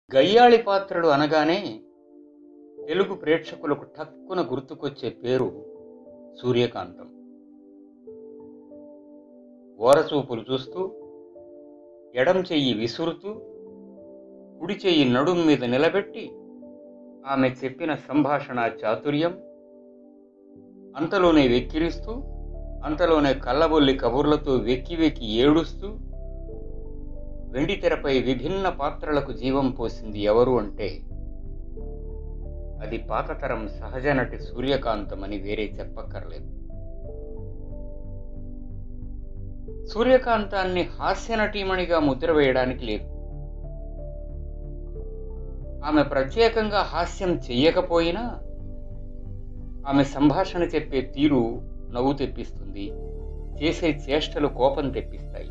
గయ్యాళి పాత్రలు అనగానే తెలుగు ప్రేక్షకులకు టక్కున గుర్తుకొచ్చే పేరు సూర్యకాంతం ఓరచూపులు చూస్తూ ఎడం చెయ్యి విసురుతూ కుడి చెయ్యి నడుం మీద నిలబెట్టి ఆమె చెప్పిన సంభాషణ చాతుర్యం అంతలోనే వెక్కిరిస్తూ అంతలోనే కళ్ళబొల్లి కబుర్లతో వెక్కి వెక్కి ఏడుస్తూ వెండి తెరపై విభిన్న పాత్రలకు జీవం పోసింది ఎవరు అంటే అది పాతతరం సహజ నటి సూర్యకాంతం అని వేరే చెప్పక్కర్లేదు సూర్యకాంతాన్ని హాస్య నటీమణిగా ముద్ర వేయడానికి లేదు ఆమె ప్రత్యేకంగా హాస్యం చెయ్యకపోయినా ఆమె సంభాషణ చెప్పే తీరు నవ్వు తెప్పిస్తుంది చేసే చేష్టలు కోపం తెప్పిస్తాయి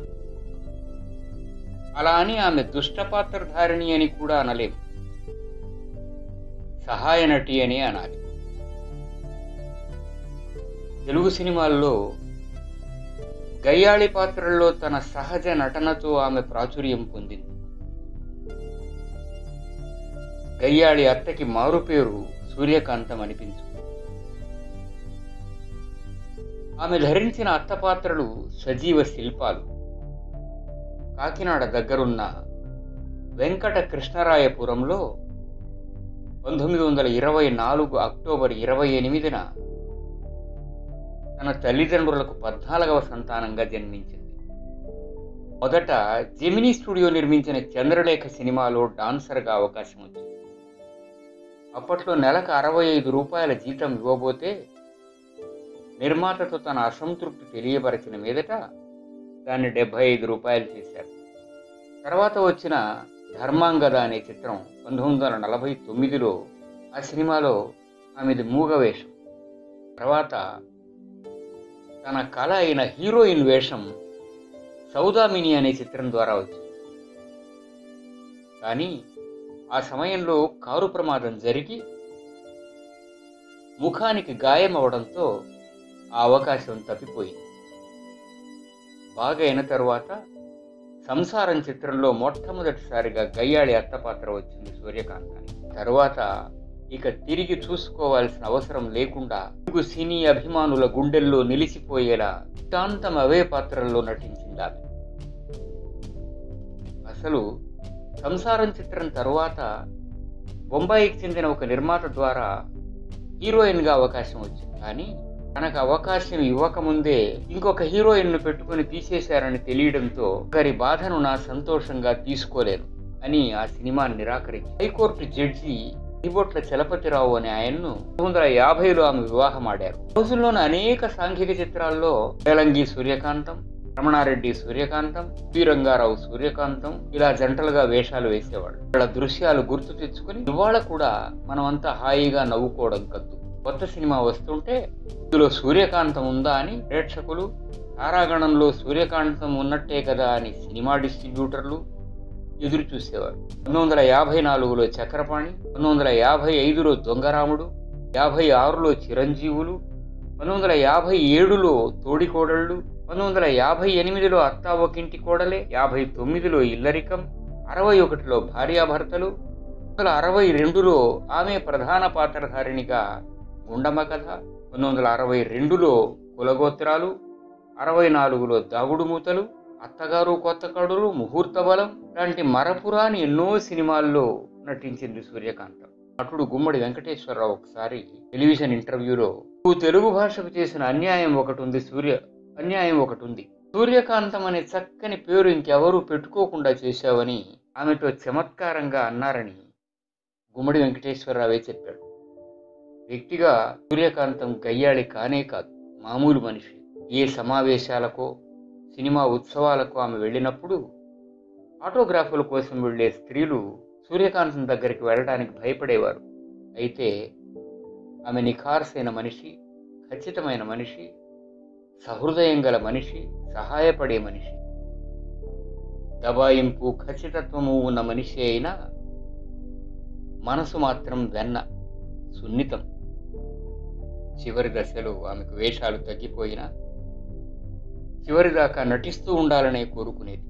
అలా అని ఆమె దుష్టపాత్రధారిణి అని కూడా అనలేం సహాయ నటి అని అనాలి తెలుగు సినిమాల్లో గయ్యాళి పాత్రల్లో తన సహజ నటనతో ఆమె ప్రాచుర్యం పొందింది గయ్యాళి అత్తకి మారుపేరు సూర్యకాంతం అనిపించు ఆమె ధరించిన అత్త పాత్రలు సజీవ శిల్పాలు కాకినాడ దగ్గరున్న వెంకట కృష్ణరాయపురంలో పంతొమ్మిది వందల ఇరవై నాలుగు అక్టోబర్ ఇరవై ఎనిమిదిన తన తల్లిదండ్రులకు పద్నాలుగవ సంతానంగా జన్మించింది మొదట జెమినీ స్టూడియో నిర్మించిన చంద్రలేఖ సినిమాలో డాన్సర్గా అవకాశం వచ్చింది అప్పట్లో నెలకు అరవై ఐదు రూపాయల జీతం ఇవ్వబోతే నిర్మాతతో తన అసంతృప్తి తెలియపరిచిన మీదట దాన్ని డెబ్బై ఐదు రూపాయలు చేశారు తర్వాత వచ్చిన ధర్మాంగద అనే చిత్రం పంతొమ్మిది వందల నలభై తొమ్మిదిలో ఆ సినిమాలో ఆమెది మూగ వేషం తర్వాత తన కళ అయిన హీరోయిన్ వేషం సౌదామిని అనే చిత్రం ద్వారా వచ్చింది కానీ ఆ సమయంలో కారు ప్రమాదం జరిగి ముఖానికి గాయం అవడంతో ఆ అవకాశం తప్పిపోయింది బాగైన తరువాత సంసారం చిత్రంలో మొట్టమొదటిసారిగా గయ్యాళి అత్త పాత్ర వచ్చింది సూర్యకాంతానికి తరువాత ఇక తిరిగి చూసుకోవాల్సిన అవసరం లేకుండా తెలుగు సినీ అభిమానుల గుండెల్లో నిలిచిపోయేలా శాంతం అవే పాత్రల్లో నటించింది ఆమె అసలు సంసారం చిత్రం తరువాత బొంబాయికి చెందిన ఒక నిర్మాత ద్వారా హీరోయిన్గా అవకాశం వచ్చింది కానీ తనకు అవకాశం ఇవ్వకముందే ఇంకొక హీరోయిన్ ను పెట్టుకుని తీసేశారని తెలియడంతో ఒకరి బాధను నా సంతోషంగా తీసుకోలేను అని ఆ సినిమాని నిరాకరించి హైకోర్టు జడ్జి దిబొట్ల చలపతిరావు అనే ఆయన్ను పంతొమ్మిది వందల యాభైలో ఆమె వివాహం ఆడారు రోజుల్లోని అనేక సాంఘిక చిత్రాల్లో వేలంగి సూర్యకాంతం రమణారెడ్డి సూర్యకాంతం పి రంగారావు సూర్యకాంతం ఇలా జంటలుగా వేషాలు వేసేవాడు వాళ్ళ దృశ్యాలు గుర్తు తెచ్చుకుని ఇవాళ కూడా మనమంతా హాయిగా నవ్వుకోవడం కద్దు కొత్త సినిమా వస్తుంటే ఇందులో సూర్యకాంతం ఉందా అని ప్రేక్షకులు తారాగణంలో సూర్యకాంతం ఉన్నట్టే కదా అని సినిమా డిస్ట్రిబ్యూటర్లు ఎదురు చూసేవారు పంతొమ్మిది వందల యాభై నాలుగులో చక్రపాణి పంతొమ్మిది వందల యాభై ఐదులో దొంగరాముడు యాభై ఆరులో చిరంజీవులు పంతొమ్మిది వందల యాభై ఏడులో తోడికోడళ్ళు పంతొమ్మిది వందల యాభై ఎనిమిదిలో అత్తా ఒకింటి కోడలే యాభై తొమ్మిదిలో ఇల్లరికం అరవై ఒకటిలో భార్యాభర్తలు పంతొమ్మిది వందల అరవై రెండులో ఆమె ప్రధాన పాత్రధారిణిగా గుండమ్మ కథ పంతొమ్మిది వందల అరవై రెండులో కులగోత్రాలు అరవై నాలుగులో దాగుడు మూతలు అత్తగారు కొత్త కడులు ముహూర్త బలం లాంటి మరపురాని ఎన్నో సినిమాల్లో నటించింది సూర్యకాంతం నటుడు గుమ్మడి వెంకటేశ్వరరావు ఒకసారి టెలివిజన్ ఇంటర్వ్యూలో నువ్వు తెలుగు భాషకు చేసిన అన్యాయం ఒకటి ఉంది సూర్య అన్యాయం ఒకటి ఉంది సూర్యకాంతం అనే చక్కని పేరు ఇంకెవరూ పెట్టుకోకుండా చేశావని ఆమెతో చమత్కారంగా అన్నారని గుమ్మడి వెంకటేశ్వరరావే చెప్పాడు వ్యక్తిగా సూర్యకాంతం గయ్యాళి కానే కాదు మామూలు మనిషి ఏ సమావేశాలకో సినిమా ఉత్సవాలకు ఆమె వెళ్ళినప్పుడు ఆటోగ్రాఫుల కోసం వెళ్ళే స్త్రీలు సూర్యకాంతం దగ్గరికి వెళ్ళడానికి భయపడేవారు అయితే ఆమె నిఖార్సైన మనిషి ఖచ్చితమైన మనిషి సహృదయం గల మనిషి సహాయపడే మనిషి దబాయింపు ఖచ్చితత్వము ఉన్న మనిషి అయినా మనసు మాత్రం వెన్న సున్నితం చివరి దశలో ఆమెకు వేషాలు తగ్గిపోయినా చివరిదాకా నటిస్తూ ఉండాలనే కోరుకునేది